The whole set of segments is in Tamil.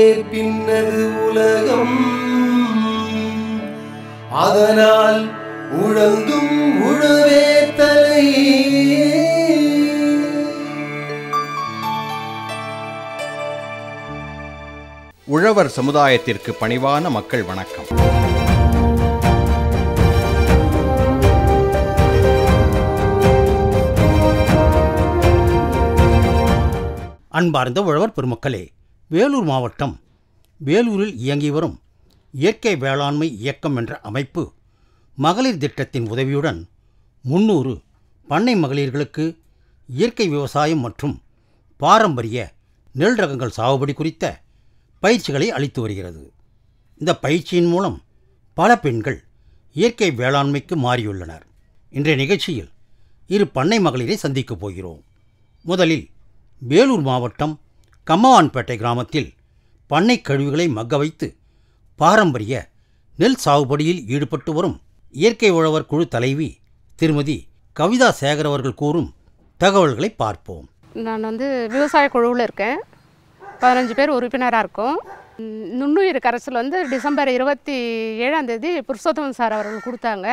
பின்னது உலகம் அதனால் உழந்தும் உழவே தலை உழவர் சமுதாயத்திற்கு பணிவான மக்கள் வணக்கம் அன்பார்ந்த உழவர் பெருமக்களே வேலூர் மாவட்டம் வேலூரில் இயங்கி வரும் இயற்கை வேளாண்மை இயக்கம் என்ற அமைப்பு மகளிர் திட்டத்தின் உதவியுடன் முன்னூறு பண்ணை மகளிர்களுக்கு இயற்கை விவசாயம் மற்றும் பாரம்பரிய நெல் ரகங்கள் சாகுபடி குறித்த பயிற்சிகளை அளித்து வருகிறது இந்த பயிற்சியின் மூலம் பல பெண்கள் இயற்கை வேளாண்மைக்கு மாறியுள்ளனர் இன்றைய நிகழ்ச்சியில் இரு பண்ணை மகளிரை சந்திக்கப் போகிறோம் முதலில் வேலூர் மாவட்டம் கம்மவான்பேட்டை கிராமத்தில் பண்ணை கழிவுகளை மக்க வைத்து பாரம்பரிய நெல் சாகுபடியில் ஈடுபட்டு வரும் இயற்கை உழவர் குழு தலைவி திருமதி கவிதா சேகர் அவர்கள் கூறும் தகவல்களை பார்ப்போம் நான் வந்து விவசாய குழுவில் இருக்கேன் பதினஞ்சு பேர் உறுப்பினராக இருக்கோம் ம், நுண்ணுயிர் கரைசல் வந்து டிசம்பர் இருபத்தி ஏழாம் தேதி புருஷோத்தமன் சார் அவர்கள் கொடுத்தாங்க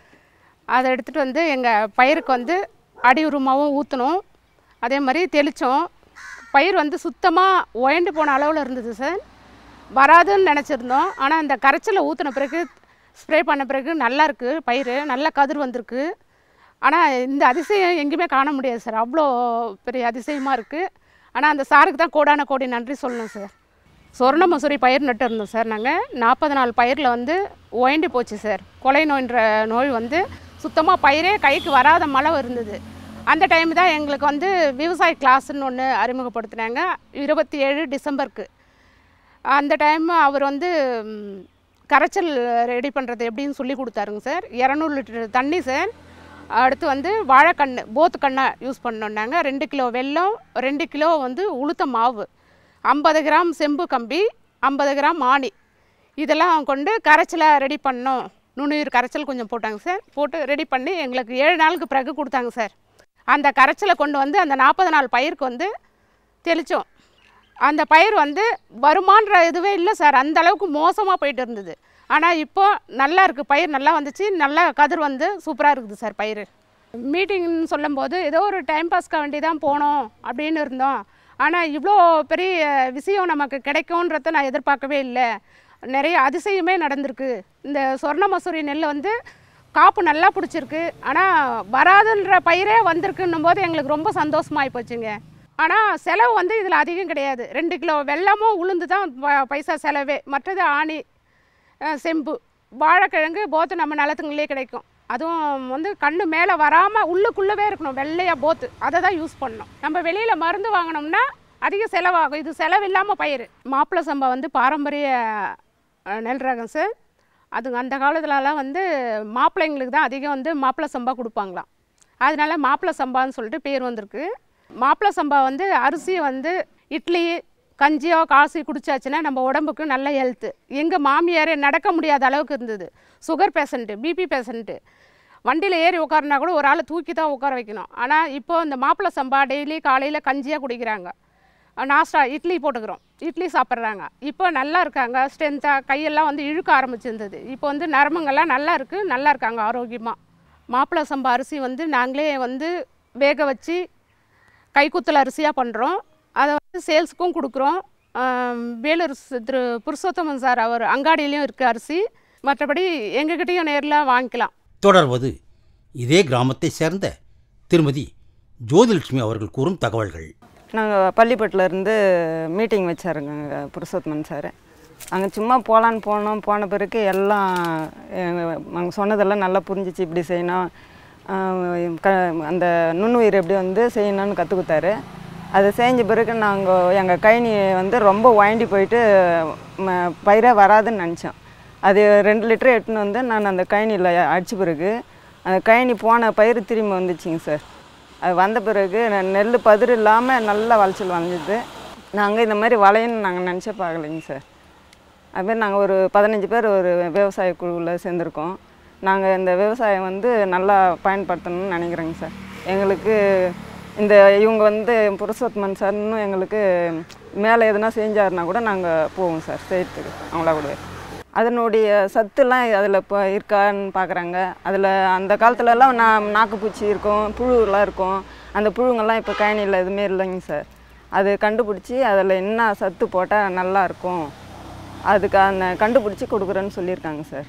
அதை எடுத்துகிட்டு வந்து எங்கள் பயிருக்கு வந்து அடி உரமாகவும் ஊற்றணும் அதே மாதிரி தெளித்தோம் பயிர் வந்து சுத்தமாக உயண்டு போன அளவில் இருந்தது சார் வராதுன்னு நினச்சிருந்தோம் ஆனால் இந்த கரைச்சலை ஊற்றின பிறகு ஸ்ப்ரே பண்ண பிறகு நல்லா இருக்குது பயிர் நல்ல கதிர் வந்திருக்கு ஆனால் இந்த அதிசயம் எங்கேயுமே காண முடியாது சார் அவ்வளோ பெரிய அதிசயமாக இருக்குது ஆனால் அந்த சாருக்கு தான் கோடான கோடி நன்றி சொல்லணும் சார் சொர்ண மசூரி பயிர் நட்டு இருந்தோம் சார் நாங்கள் நாற்பது நாள் பயிரில் வந்து ஒயண்டி போச்சு சார் கொலை நோய்ன்ற நோய் வந்து சுத்தமாக பயிரே கைக்கு வராத மழை இருந்தது அந்த டைம் தான் எங்களுக்கு வந்து விவசாய கிளாஸ்ன்னு ஒன்று அறிமுகப்படுத்தினாங்க இருபத்தி ஏழு டிசம்பருக்கு அந்த டைம் அவர் வந்து ம், கரைச்சல் ரெடி பண்ணுறது எப்படின்னு சொல்லி கொடுத்தாருங்க சார் இரநூறு லிட்டர் தண்ணி சார் அடுத்து வந்து வாழைக்கண்ணு போத்து கண்ணை யூஸ் பண்ணோன்னாங்க ரெண்டு கிலோ வெல்லம் ரெண்டு கிலோ வந்து உளுத்த மாவு ஐம்பது கிராம் செம்பு கம்பி ஐம்பது கிராம் ஆணி இதெல்லாம் கொண்டு கரைச்சலை ரெடி பண்ணோம் நுண்ணுயிர் கரைச்சல் கொஞ்சம் போட்டாங்க சார் போட்டு ரெடி பண்ணி எங்களுக்கு ஏழு நாளுக்கு பிறகு கொடுத்தாங்க சார் அந்த கரைச்சலை கொண்டு வந்து அந்த நாற்பது நாள் பயிருக்கு வந்து தெளித்தோம் அந்த பயிர் வந்து வருமான்ற இதுவே இல்லை சார் அந்த அளவுக்கு மோசமாக போயிட்டு இருந்தது ஆனால் இப்போ நல்லா இருக்குது பயிர் நல்லா வந்துச்சு நல்லா கதிர் வந்து சூப்பராக இருக்குது சார் பயிர் மீட்டிங்னு சொல்லும்போது ஏதோ ஒரு டைம் பாஸ்க்காக வேண்டி தான் போனோம் அப்படின்னு இருந்தோம் ஆனால் இவ்வளோ பெரிய விஷயம் நமக்கு கிடைக்கும்ன்றத நான் எதிர்பார்க்கவே இல்லை நிறைய அதிசயமே நடந்திருக்கு இந்த சொர்ண மசூரி நெல் வந்து காப்பு நல்லா பிடிச்சிருக்கு ஆனால் வராதுன்ற பயிரே வந்திருக்குன்னும் போது எங்களுக்கு ரொம்ப சந்தோஷமாகி போச்சுங்க ஆனால் செலவு வந்து இதில் அதிகம் கிடையாது ரெண்டு கிலோ வெல்லமும் உளுந்து தான் ப- பைசா செலவே மற்றது ஆணி அஹ், செம்பு வாழைக்கிழங்கு போத்து நம்ம நிலத்துங்களே கிடைக்கும் அதுவும் வந்து கண்ணு மேலே வராமல் உள்ளுக்குள்ளவே இருக்கணும் வெள்ளையாக போத்து அதை தான் யூஸ் பண்ணணும் நம்ம வெளியில் மருந்து வாங்கினோம்னா அதிக செலவாகும் இது செலவு இல்லாமல் பயிர் மாப்பிள்ளை சம்பா வந்து பாரம்பரிய அஹ், நெல் ரகம் சார் அதுங்க அந்த காலத்துலலாம் வந்து மாப்பிள்ளைங்களுக்கு தான் அதிகம் வந்து மாப்பிள்ளை சம்பா கொடுப்பாங்களாம் அதனால மாப்பிள்ளை சம்பான்னு சொல்லிட்டு பேர் வந்திருக்கு மாப்பிள்ளை சம்பா வந்து அரிசி வந்து இட்லி கஞ்சியோ காசி குடிச்சாச்சுன்னா நம்ம உடம்புக்கு நல்ல ஹெல்த்து எங்கள் மாமியாரே நடக்க முடியாத அளவுக்கு இருந்தது சுகர் பேஷண்ட்டு பிபி பேஷண்ட்டு வண்டியில் ஏறி உட்காருனா கூட ஒரு ஆளை தூக்கி தான் உட்கார வைக்கணும் ஆனால் இப்போ இந்த மாப்பிள்ளை சம்பா டெய்லி காலையில் கஞ்சியாக குடிக்கிறாங்க நாஸ்டா இட்லி போட்டுக்கிறோம் இட்லி சாப்பிட்றாங்க இப்போ நல்லா இருக்காங்க ஸ்ட்ரென்த்தாக கையெல்லாம் வந்து இழுக்க ஆரம்பிச்சிருந்தது இப்போ வந்து நரம்புங்கள்லாம் நல்லா இருக்குது நல்லா இருக்காங்க ஆரோக்கியமாக மாப்பிள்ளை சம்பா அரிசி வந்து நாங்களே வந்து வேக வச்சு கைக்குத்தல் அரிசியாக பண்ணுறோம் அதை வந்து சேல்ஸுக்கும் கொடுக்குறோம் ஆம், வேலூர் ஸ் திரு புருஷோத்தமன் சார் அவர் அங்காடியிலையும் இருக்குது அரிசி மற்றபடி எங்ககிட்டயும் நேரில் வாங்கிக்கலாம் தொடர்வது இதே கிராமத்தை சேர்ந்த திருமதி ஜோதிலட்சுமி அவர்கள் கூறும் தகவல்கள் நாங்கள் பள்ளிப்பட்டில் இருந்து மீட்டிங் வச்சாருங்க அங்கே புருஷோத்தமன் சார் அங்கே சும்மா போகலான்னு போனோம் போன பிறகு எல்லாம் நாங்கள் சொன்னதெல்லாம் நல்லா புரிஞ்சிச்சு இப்படி செய்யணும் ஆஹ் க அந்த நுண்ணுயிர் எப்படி வந்து செய்யணும்னு கற்றுக் கொடுத்தாரு அதை செஞ்ச பிறகு நாங்கள் எங்கள் கைனி வந்து ரொம்ப வாண்டி போயிட்டு ம- பயிரே வராதுன்னு நினச்சோம் அது ரெண்டு லிட்டர் எடுத்துன்னு வந்து நான் அந்த கைனியில் அடித்த பிறகு அந்த கைனி போன பயிர் திரும்பி வந்துச்சுங்க சார் அது வந்த பிறகு நெ- நெல் பதிர் இல்லாமல் நல்லா விளைச்சல் வந்தது நாங்கள் இந்த மாதிரி வளையன்னு நாங்கள் நினச்சே பார்க்கலைங்க சார் அதுமாரி நாங்கள் ஒரு பதினஞ்சு பேர் ஒரு விவசாய குழுவில் சேர்ந்துருக்கோம் நாங்கள் இந்த விவசாயம் வந்து நல்லா பயன்படுத்தணும்னு நினைக்கிறேங்க சார் எங்களுக்கு இந்த இவங்க வந்து புருஷோத்மன் சார்னு எங்களுக்கு மேலே எதுனா செஞ்சாருன்னா கூட நாங்கள் போவோம் சார் செய்யறதுக்கு அவங்களா கூட அதனுடைய சத்துலாம் அதில் இப்போ இருக்கான்னு பார்க்குறாங்க அதில் அந்த காலத்துலலாம் நான் நாக்குப்பூச்சி இருக்கும் புழுலாம் இருக்கும் அந்த புழுங்கெல்லாம் இப்போ கயனியில் எதுவுமே இல்லைங்க சார் அது கண்டுபிடிச்சி அதில் என்ன சத்து போட்டால் நல்லா இருக்கும் அதுக்கு அந்த கண்டுபிடிச்சி கொடுக்குறேன்னு சொல்லியிருக்காங்க சார்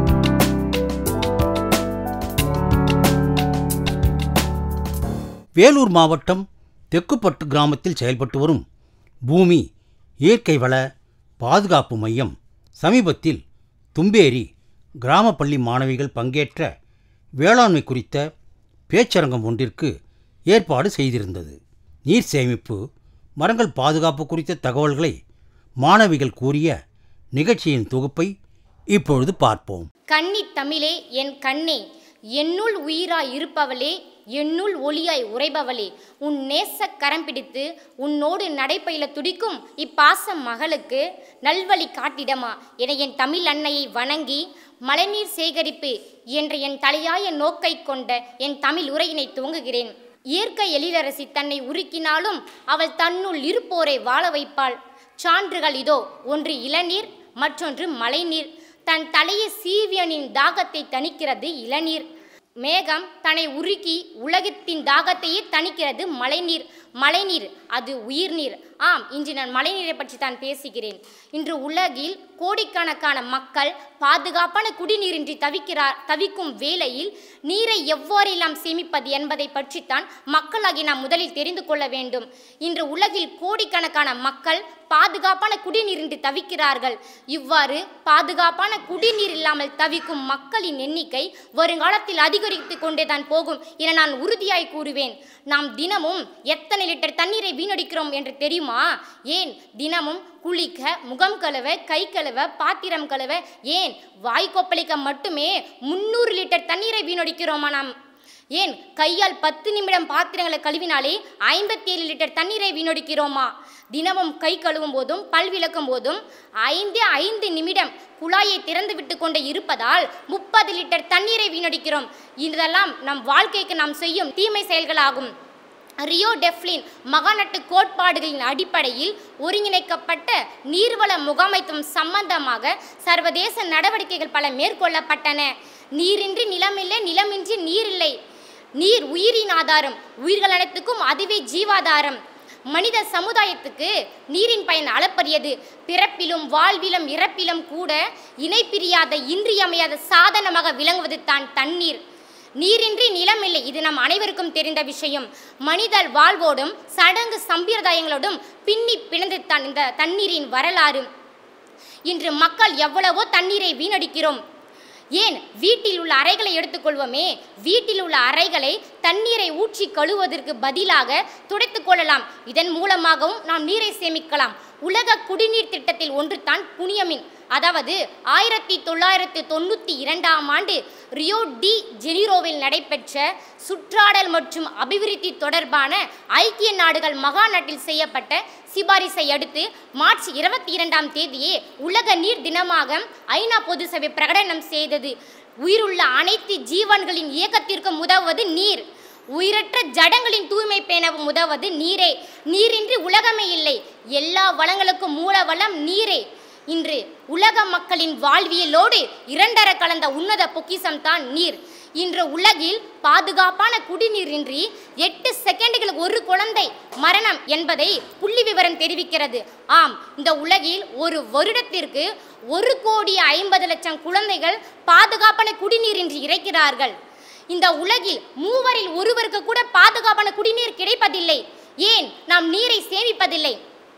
வேலூர் மாவட்டம் தெக்குப்பட்டு கிராமத்தில் செயல்பட்டு வரும் பூமி இயற்கை வள பாதுகாப்பு மையம் சமீபத்தில் தும்பேரி கிராம பள்ளி மாணவிகள் பங்கேற்ற வேளாண்மை குறித்த பேச்சரங்கம் ஒன்றிற்கு ஏற்பாடு செய்திருந்தது நீர் சேமிப்பு மரங்கள் பாதுகாப்பு குறித்த தகவல்களை மாணவிகள் கூறிய நிகழ்ச்சியின் தொகுப்பை இப்பொழுது பார்ப்போம் கன்னி தமிழே என் கண்ணே என்னுள் உயிராய் இருப்பவளே என்னுள் ஒளியாய் உறைபவளே உன் நேச கரம் பிடித்து உன்னோடு நடைபயில துடிக்கும் இப்பாசம் மகளுக்கு நல்வழி காட்டிடமா என என் தமிழ் அன்னையை வணங்கி மழைநீர் சேகரிப்பு என்ற என் தலையாய நோக்கை கொண்ட என் தமிழ் உரையினை துவங்குகிறேன் இயற்கை எழிலரசி தன்னை உருக்கினாலும் அவள் தன்னுள் இருப்போரை வாழ வைப்பாள் சான்றுகள் இதோ ஒன்று இளநீர் மற்றொன்று மழைநீர் தன் தலையை சீவியனின் தாகத்தை தணிக்கிறது இளநீர் மேகம் தன்னை உருக்கி உலகத்தின் தாகத்தையே தணிக்கிறது மழைநீர் மழைநீர் அது உயிர்நீர் ஆம் இன்று நான் மழைநீரை பற்றி தான் பேசுகிறேன் இன்று உலகில் கோடிக்கணக்கான மக்கள் பாதுகாப்பான குடிநீரின்றி தவிக்கிறார் தவிக்கும் வேளையில் நீரை எவ்வாறெல்லாம் சேமிப்பது என்பதை பற்றித்தான் மக்களாகி நாம் முதலில் தெரிந்து கொள்ள வேண்டும் இன்று உலகில் கோடிக்கணக்கான மக்கள் பாதுகாப்பான குடிநீரின்றி தவிக்கிறார்கள் இவ்வாறு பாதுகாப்பான குடிநீர் இல்லாமல் தவிக்கும் மக்களின் எண்ணிக்கை வருங்காலத்தில் அதிகரித்து கொண்டே தான் போகும் என நான் உறுதியாய் கூறுவேன் நாம் தினமும் எத்தனை லிட்டர் தண்ணீரை வீணடிக்கிறோம் என்று தெரியுமா ஏன் தினமும் குளிக்க முகம் கழுவ கை கழுவ பாத்திரம் கழுவ ஏன் வாய் கொப்பளிக்க மட்டுமே முந்நூறு லிட்டர் தண்ணீரை வீணடிக்கிறோமா நாம் ஏன் கையால் பத்து நிமிடம் பாத்திரங்களை கழுவினாலே ஐம்பத்தி ஏழு லிட்டர் தண்ணீரை வீணடிக்கிறோமா தினமும் கை கழுவும் போதும் பல் விளக்கும் போதும் ஐந்து ஐந்து நிமிடம் குழாயை திறந்து விட்டு கொண்டே இருப்பதால் முப்பது லிட்டர் தண்ணீரை வீணடிக்கிறோம் இதெல்லாம் நம் வாழ்க்கைக்கு நாம் செய்யும் தீமை செயல்களாகும் ரியோ டெஃப்லின் மகாநாட்டு கோட்பாடுகளின் அடிப்படையில் ஒருங்கிணைக்கப்பட்ட நீர்வள முகாமைத்துவம் சம்பந்தமாக சர்வதேச நடவடிக்கைகள் பல மேற்கொள்ளப்பட்டன நீரின்றி நிலமில்லை நிலமின்றி நீர் இல்லை நீர் உயிரின் ஆதாரம் உயிர்கள் அனைத்துக்கும் அதுவே ஜீவாதாரம் மனித சமுதாயத்துக்கு நீரின் பயன் அளப்பரியது பிறப்பிலும் வாழ்விலும் இறப்பிலும் கூட இணை பிரியாத இன்றியமையாத சாதனமாக விளங்குவது தான் தண்ணீர் நீரின்றி நிலம் இல்லை இது நம் அனைவருக்கும் தெரிந்த விஷயம் மனிதர் வாழ்வோடும் சடங்கு சம்பிரதாயங்களோடும் பின்னி பிணைந்துத்தான் இந்த தண்ணீரின் வரலாறு இன்று மக்கள் எவ்வளவோ தண்ணீரை வீணடிக்கிறோம் ஏன் வீட்டில் உள்ள அறைகளை எடுத்துக்கொள்வோமே வீட்டில் உள்ள அறைகளை தண்ணீரை ஊற்றி கழுவுவதற்கு பதிலாக துடைத்துக் கொள்ளலாம் இதன் மூலமாகவும் நாம் நீரை சேமிக்கலாம் உலக குடிநீர் திட்டத்தில் ஒன்று தான் புனியமின் அதாவது ஆயிரத்தி தொள்ளாயிரத்தி தொண்ணூற்றி இரண்டாம் ஆண்டு ரியோ டி ஜெனிரோவில் நடைபெற்ற சுற்றாடல் மற்றும் அபிவிருத்தி தொடர்பான ஐக்கிய நாடுகள் மகாநாட்டில் செய்யப்பட்ட சிபாரிசை அடுத்து மார்ச் இருபத்தி இரண்டாம் தேதியே உலக நீர் தினமாக ஐநா பொது சபை பிரகடனம் செய்தது உயிருள்ள அனைத்து ஜீவன்களின் இயக்கத்திற்கும் உதவுவது நீர் உயிரற்ற ஜடங்களின் தூய்மை பேணவும் உதவுவது நீரே நீரின்றி உலகமே இல்லை எல்லா வளங்களுக்கும் மூல வளம் நீரே இன்று உலக மக்களின் வாழ்வியலோடு இரண்டர கலந்த உன்னத பொக்கிசம் தான் நீர் இன்று உலகில் பாதுகாப்பான குடிநீரின்றி எட்டு செகண்டுகளுக்கு ஒரு குழந்தை மரணம் என்பதை புள்ளி விவரம் தெரிவிக்கிறது ஆம் இந்த உலகில் ஒரு வருடத்திற்கு ஒரு கோடி ஐம்பது லட்சம் குழந்தைகள் பாதுகாப்பான குடிநீரின்றி இறக்கிறார்கள் இந்த உலகில் மூவரில் ஒருவருக்கு கூட பாதுகாப்பான குடிநீர் கிடைப்பதில்லை ஏன் நாம் நீரை சேமிப்பதில்லை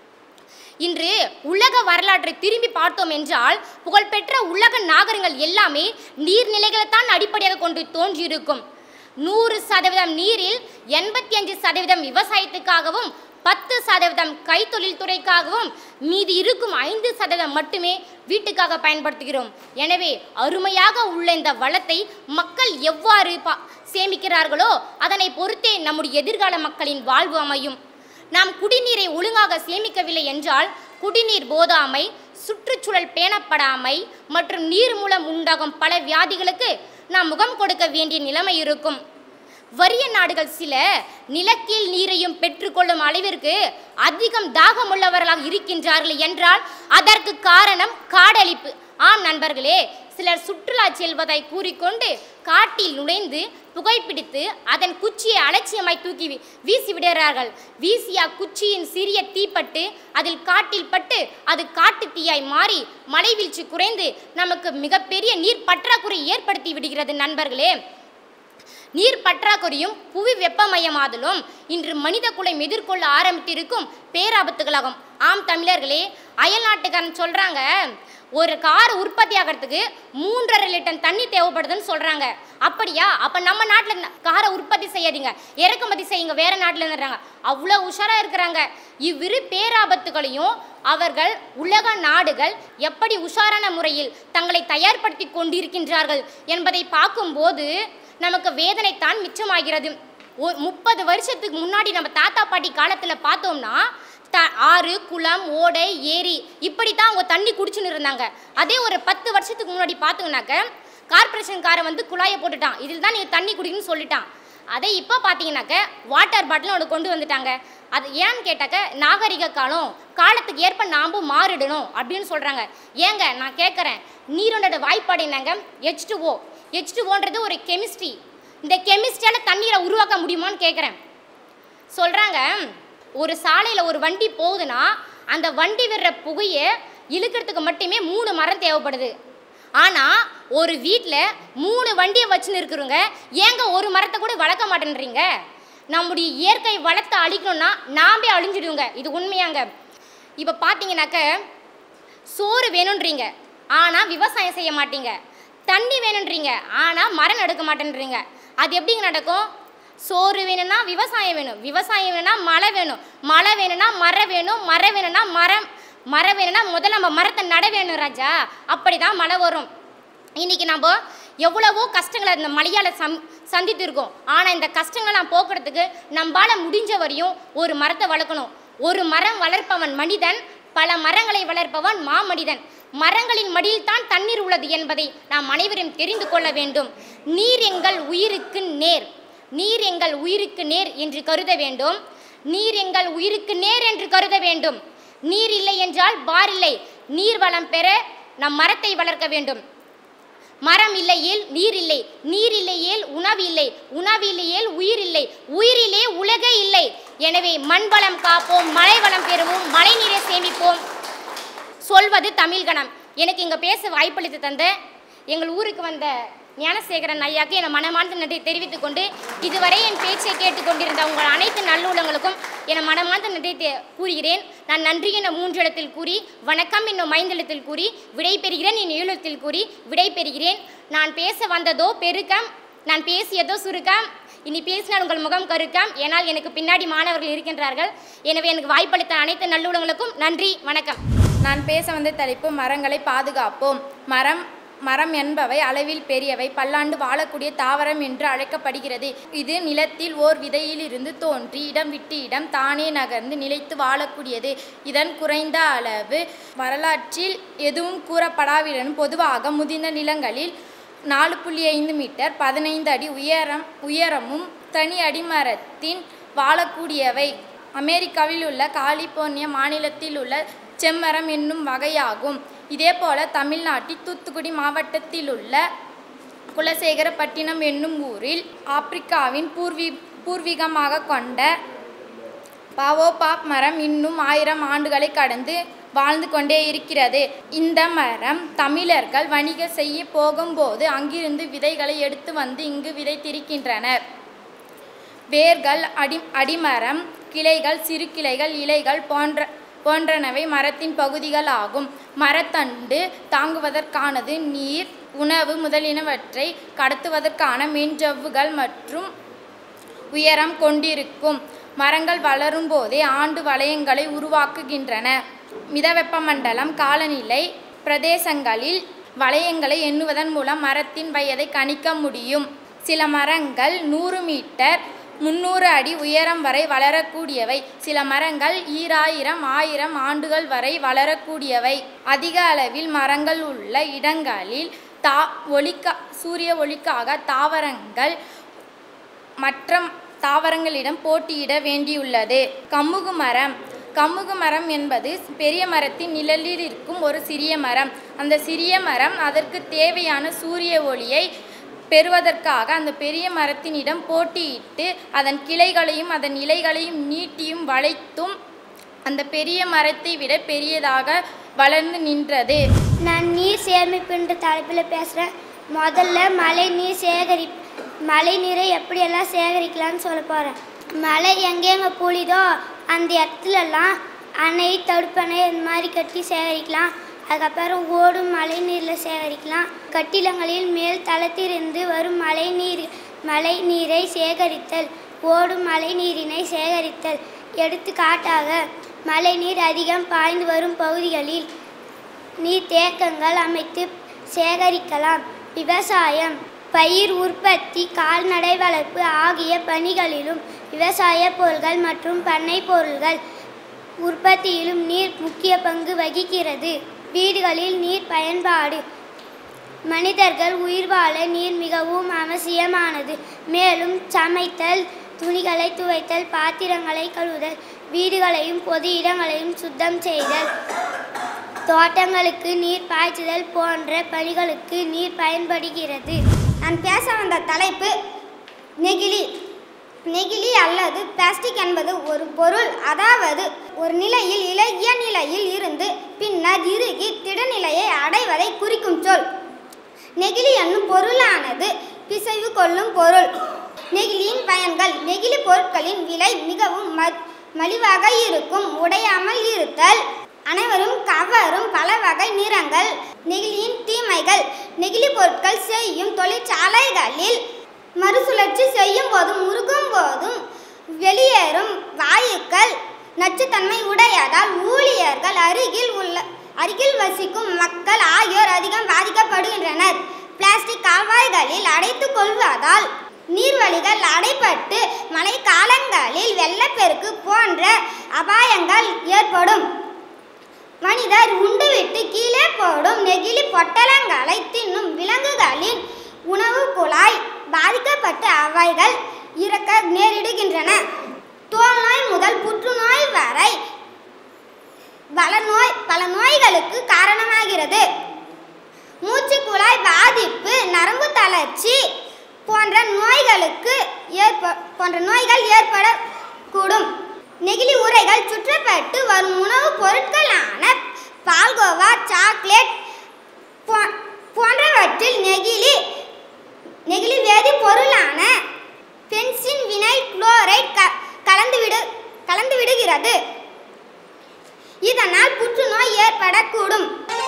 இன்று உலக வரலாற்றை திரும்பி பார்த்தோம் என்றால் புகழ்பெற்ற உலக நாகரிகங்கள் எல்லாமே நீர்நிலைகளை தான் அடிப்படையாக கொண்டு தோன்றியிருக்கும் நூறு சதவீதம் நீரில் எண்பத்தி அஞ்சு சதவீதம் விவசாயத்துக்காகவும் பத்து சதவீதம் கைத்தொழில் துறைக்காகவும் மீதி இருக்கும் ஐந்து சதவீதம் மட்டுமே வீட்டுக்காக பயன்படுத்துகிறோம் எனவே அருமையாக உள்ள இந்த வளத்தை மக்கள் எவ்வாறு பா சேமிக்கிறார்களோ அதனை பொறுத்தே நம்முடைய எதிர்கால மக்களின் வாழ்வு அமையும் நாம் குடிநீரை ஒழுங்காக சேமிக்கவில்லை என்றால் குடிநீர் போதாமை சுற்றுச்சூழல் பேணப்படாமை மற்றும் நீர் மூலம் உண்டாகும் பல வியாதிகளுக்கு நாம் முகம் கொடுக்க வேண்டிய நிலைமை இருக்கும் வறிய நாடுகள் சில நிலக்கீழ் நீரையும் பெற்றுக்கொள்ளும் அளவிற்கு அதிகம் தாகமுள்ளவர்களாக இருக்கின்றார்கள் என்றால் அதற்கு காரணம் காடழிப்பு ஆம் நண்பர்களே சிலர் சுற்றுலா செல்வதை கூறிக்கொண்டு காட்டில் நுழைந்து புகைப்பிடித்து அதன் குச்சியை அலட்சியமாய் தூக்கி வீ- வீசி விடுகிறார்கள் வீசிய குச்சியின் சிறிய தீப்பட்டு அதில் காட்டில் பட்டு அது காட்டு தீயாய் மாறி மலைவீழ்ச்சி குறைந்து நமக்கு மிகப்பெரிய நீர் பற்றாக்குறை ஏற்படுத்தி விடுகிறது நண்பர்களே நீர் பற்றாக்குறையும் புவி வெப்பமயமாதலும் இன்று மனித குலம் எதிர்கொள்ள ஆரம்பித்திருக்கும் பேராபத்துகளாகும் ஆம் தமிழர்களே அயல் நாட்டுக்காரன் சொல்றாங்க ஒரு கார் உற்பத்தி ஆகிறதுக்கு மூன்றரை லிட்டர் தண்ணி தேவைப்படுதுன்னு சொல்றாங்க அப்படியா அப்ப நம்ம நாட்டில் காரை உற்பத்தி செய்யாதீங்க இறக்குமதி செய்யுங்க வேற நாட்டில் இருந்துறாங்க அவ்வளோ உஷாரா இருக்கிறாங்க இவ்விரு பேராபத்துகளையும் அவர்கள் உலக நாடுகள் எப்படி உஷாரான முறையில் தங்களை தயார்படுத்தி கொண்டிருக்கின்றார்கள் என்பதை பார்க்கும்போது நமக்கு வேதனைத்தான் மிச்சமாகிறது ஒரு முப்பது வருஷத்துக்கு முன்னாடி நம்ம தாத்தா பாட்டி காலத்தில் பார்த்தோம்னா த ஆறு குளம் ஓடை ஏரி இப்படி தான் அவங்க தண்ணி குடிச்சுன்னு இருந்தாங்க அதே ஒரு பத்து வருஷத்துக்கு முன்னாடி பார்த்தோம்னாக்க கார்பரேஷன்காரன் வந்து குழாயை போட்டுட்டான் இதில் தான் நீங்கள் தண்ணி குடிக்கணும்னு சொல்லிட்டான் அதே இப்போ பார்த்தீங்கன்னாக்க வாட்டர் பாட்டில் ஒன்று கொண்டு வந்துட்டாங்க அது ஏன்னு கேட்டாக்க நாகரிக காலம் காலத்துக்கு ஏற்ப நாமும் மாறிடணும் அப்படின்னு சொல்கிறாங்க ஏங்க நான் கேட்குறேன் நீரோட வாய்ப்பாடு என்னங்க H two O H two ஓன்றது ஒரு கெமிஸ்ட்ரி இந்த கெமிஸ்ட்ரியால் தண்ணீரை உருவாக்க முடியுமான்னு கேட்குறேன் சொல்கிறாங்க ஒரு சாலையில் ஒரு வண்டி போகுதுன்னா அந்த வண்டி விடுற புகையை இழுக்கிறதுக்கு மட்டுமே மூணு மரம் தேவைப்படுது ஆனால் ஒரு வீட்டில் மூணு வண்டியை வச்சுன்னு இருக்கிறவங்க ஏங்க ஒரு மரத்தை கூட வளர்க்க மாட்டேன்றீங்க நம்முடைய இயற்கை வளத்தை அழிக்கணும்னா நாமே அழிஞ்சிடுவோங்க இது உண்மையாங்க இப்போ பார்த்தீங்கன்னாக்க சோறு வேணுன்றீங்க ஆனால் விவசாயம் செய்ய மாட்டீங்க தண்ணி வேணுன்றீங்க ஆனால் மரம் எடுக்க மாட்டேன்றீங்க அது எப்படிங்க நடக்கும் சோறு வேணும்னா விவசாயம் வேணும் விவசாயம் வேணும்னா மழை வேணும் மழை வேணும்னா மரம் வேணும் மரம் வேணும்னா மரம் மரம் வேணும்னா முதல்ல நம்ம மரத்தை நட வேணும் ராஜா அப்படி தான் மழை வரும் இன்னைக்கு நம்ம எவ்வளவோ கஷ்டங்களை இந்த மழையால் சம் சந்தித்து இருக்கோம் ஆனால் இந்த கஷ்டங்கள்லாம் போக்குறதுக்கு நம்மால முடிஞ்ச வரையும் ஒரு மரத்தை வளர்க்கணும் ஒரு மரம் வளர்ப்பவன் மனிதன் பல மரங்களை வளர்ப்பவன் மாமனிதன் மரங்களின் மடியில் தான் தண்ணீர் உள்ளது என்பதை நாம் அனைவரும் தெரிந்து கொள்ள வேண்டும் நீர் எங்கள் உயிருக்கு நேர் நீர் எங்கள் உயிருக்கு நேர் என்று கருத வேண்டும் நீர் எங்கள் உயிருக்கு நேர் என்று கருத வேண்டும் நீர் இல்லை என்றால் பார் இல்லை நீர் வளம் பெற நம் மரத்தை வளர்க்க வேண்டும் மரம் இல்லையேல் நீர் இல்லை நீர் இல்லையேல் உணவு இல்லை உணவு இல்லையேல் உயிர் இல்லை உயிரிலே உலகே இல்லை எனவே மண் வளம் காப்போம் மழை வளம் பெறுவோம் மழை நீரை சேமிப்போம் சொல்வது தமிழ்கணம் எனக்கு இங்கே பேச வாய்ப்பளித்து தந்த எங்கள் ஊருக்கு வந்த ஞானசேகரன் ஐயாக்கு என் மனமார்ந்த நன்றி தெரிவித்துக் கொண்டு இதுவரை என் பேச்சை கேட்டுக்கொண்டிருந்த உங்கள் அனைத்து நல்லுள்ளங்களுக்கும் என் மனமார்ந்த நன்றி தெ- கூறுகிறேன் நான் நன்றி என மூன்று இடத்தில் கூறி வணக்கம் என்னும் ஐந்தெழுத்தில் கூறி விடை பெறுகிறேன் என் ஏழுத்தில் கூறி விடை பெறுகிறேன் நான் பேச வந்ததோ பெருக்கம் நான் பேசியதோ சுருக்கம் இனி பேசினால் உங்கள் முகம் கருக்கம் ஏனால் எனக்கு பின்னாடி மாணவர்கள் இருக்கின்றார்கள் எனவே எனக்கு வாய்ப்பளித்த அனைத்து நல்லுள்ளங்களுக்கும் நன்றி வணக்கம் நான் பேச வந்த தலைப்பு மரங்களை பாதுகாப்போம் மரம் மரம் என்பவை அளவில் பெரியவை பல்லாண்டு வாழக்கூடிய தாவரம் என்று அழைக்கப்படுகிறது இது நிலத்தில் ஓர் விதையிலிருந்து தோன்றி இடம் விட்டு இடம் தானே நகர்ந்து நிலைத்து வாழக்கூடியது இதன் குறைந்த அளவு வரலாற்றில் எதுவும் கூறப்படாவிடனும் பொதுவாக முதிர்ந்த நிலங்களில் நாலு புள்ளி ஐந்து மீட்டர் பதினைந்து அடி உயரம் உயரமும் தனி அடிமரத்தின் வாழக்கூடியவை அமெரிக்காவில் உள்ள காலிபோர்னியா மாநிலத்தில் உள்ள செம்மரம் என்னும் வகையாகும் இதேபோல தமிழ்நாட்டில் தூத்துக்குடி மாவட்டத்தில் உள்ள குலசேகரப்பட்டினம் என்னும் ஊரில் ஆப்பிரிக்காவின் பூர்வீ பூர்வீகமாக கொண்ட பாவோபாப் மரம் இன்னும் ஆயிரம் ஆண்டுகளை கடந்து வாழ்ந்து கொண்டே இருக்கிறது இந்த மரம் தமிழர்கள் வணிக செய்ய போகும்போது அங்கிருந்து விதைகளை எடுத்து வந்து இங்கு விதைத்திருக்கின்றனர் வேர்கள் அடி அடிமரம் கிளைகள் சிறு கிளைகள் இலைகள் போன்ற போன்றனவை மரத்தின் பகுதிகள் ஆகும் மரத்தண்டு தாங்குவதற்கானது நீர் உணவு முதலியனவற்றை கடத்துவதற்கான மென்ஜவ்வுகள் மற்றும் உயரம் கொண்டிருக்கும் மரங்கள் வளரும் போதே ஆண்டு வளையங்களை உருவாக்குகின்றன மிதவெப்பமண்டலம் காலநிலை பிரதேசங்களில் வளையங்களை எண்ணுவதன் மூலம் மரத்தின் வயதை கணிக்க முடியும் சில மரங்கள் நூறு மீட்டர் முந்நூறு அடி உயரம் வரை வளரக்கூடியவை சில மரங்கள் ஈராயிரம் ஆயிரம் ஆண்டுகள் வரை வளரக்கூடியவை அதிக அளவில் மரங்கள் உள்ள இடங்களில் தா ஒளிக்கா சூரிய ஒளிக்காக தாவரங்கள் மற்ற தாவரங்களிடம் போட்டியிட வேண்டியுள்ளது கமுகு மரம் கமுகு மரம் என்பது பெரிய மரத்தின் நிழலில் இருக்கும் ஒரு சிறிய மரம் அந்த சிறிய மரம் அதற்கு தேவையான சூரிய ஒளியை பெறுவதற்காக அந்த பெரிய மரத்தினிடம் போட்டியிட்டு அதன் கிளைகளையும் அதன் இலைகளையும் நீட்டியும் வளைத்தும் அந்த பெரிய மரத்தை விட பெரியதாக வளர்ந்து நின்றது நான் நீர் சேமிப்புன்ற தலைப்பில் பேசுகிறேன் முதல்ல மழை நீர் சேகரி மழை நீரை எப்படியெல்லாம் சேகரிக்கலாம்னு சொல்ல போகிறேன் மழை எங்கெங்கே பொழிதோ அந்த இடத்துலலாம் அணை தடுப்பணை இந்த மாதிரி கட்டி சேகரிக்கலாம் அதுக்கப்புறம் ஓடும் மழை நீரில் சேகரிக்கலாம் கட்டிடங்களில் மேல் தளத்திலிருந்து வரும் மழை நீர் மழை நீரை சேகரித்தல் ஓடும் மழை நீரினை சேகரித்தல் எடுத்துக்காட்டாக மழை நீர் அதிகம் பாய்ந்து வரும் பகுதிகளில் நீர் தேக்கங்கள் அமைத்து சேகரிக்கலாம் விவசாயம் பயிர் உற்பத்தி கால்நடை வளர்ப்பு ஆகிய பணிகளிலும் விவசாய பொருட்கள் மற்றும் பண்ணை பொருள்கள் உற்பத்தியிலும் நீர் முக்கிய பங்கு வகிக்கிறது வீடுகளில் நீர் பயன்பாடு மனிதர்கள் உயிர் வாழ நீர் மிகவும் அவசியமானது மேலும் சமைத்தல் துணிகளை துவைத்தல் பாத்திரங்களை கழுவுதல் வீடுகளையும் பொது இடங்களையும் சுத்தம் செய்தல் தோட்டங்களுக்கு நீர் பாய்ச்சுதல் போன்ற பணிகளுக்கு நீர் பயன்படுகிறது நான் பேச வந்த தலைப்பு நெகிழி நெகிழி அல்லது பிளாஸ்டிக் என்பது ஒரு பொருள் அதாவது ஒரு நிலையில் இலகிய நிலையில் இருந்து பின்னர் இறுகி திடநிலையை அடைவதை குறிக்கும் சொல் நெகிழி என்னும் பொருளானது பிசைவு கொள்ளும் பொருள் நெகிழியின் பயன்கள் நெகிழி பொருட்களின் விலை மிகவும் ம- மலிவாக இருக்கும் உடையாமல் இருத்தல் அனைவரும் கவரும் பல வகை நிறங்கள் நெகிழியின் தீமைகள் நெகிழி பொருட்கள் செய்யும் தொழிற்சாலைகளில் மறுசுழற்சி செய்யும் போதும் உருகும் போதும் வெளியேறும் வாயுக்கள் நச்சுத்தன்மை உடையதால் ஊழியர்கள் அருகில் உள்ள அருகில் வசிக்கும் மக்கள் ஆகியோர் அதிகம் பாதிக்கப்படுகின்றனர் பிளாஸ்டிக் கால்வாய்களில் அடைத்துக் கொள்வதால் நீர்வழிகள் அடைபட்டு மழைக்காலங்களில் வெள்ளப்பெருக்கு போன்ற அபாயங்கள் ஏற்படும் மனிதர் உண்டுவிட்டு கீழே போடும் நெகிழி பொட்டலங்களை தின்னும் விலங்குகளின் உணவு குழாய் பாதிக்கப்பட்டு அவைகள் இறக்க நேரிடுகின்றன தோல் நோய் முதல் புற்றுநோய் வரை பல நோய் பல நோய்களுக்கு காரணமாகிறது மூச்சு குழாய் பாதிப்பு நரம்பு தளர்ச்சி போன்ற நோய்களுக்கு ஏற்ப போன்ற நோய்கள் ஏற்படக்கூடும் நெகிழி உரைகள் சுற்றப்பட்டு வரும் உணவுப் பொருட்களான பால்கோவா சாக்லேட் போ- போன்றவற்றில் நெகிழி நெகிழி வேதிப்பொருளான பென்சின் வினைல் குளோரைட் க கலந்துவிடு கலந்து விடுகிறது இதனால் புற்றுநோய் ஏற்படக்கூடும்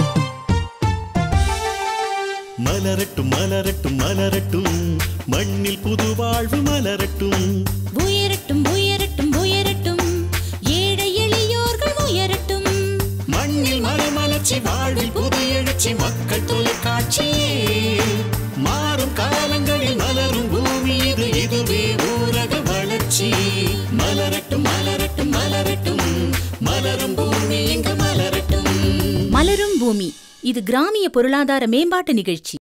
மலரட்டும் மலரட்டும் மலரட்டும் மண்ணில் புது வாழ்வு மலரட்டும் உயரட்டும் உயரட்டும் உயரட்டும் ஏழை எளியோர்கள் உயரட்டும் மண்ணில் மலமலர்ச்சி வாழ்வில் புது எழுச்சி மக்கள் தொலைக்காட்சியே மாறும் காலங்களில் மலரும் பூமி இது இதுவே ஊரக வளர்ச்சி மலரட்டும் மலரட்டும் மலரட்டும் மலரும் பூமி இங்கு மலரட்டும் மலரும் பூமி இது கிராமிய பொருளாதார மேம்பாட்டு நிகழ்ச்சி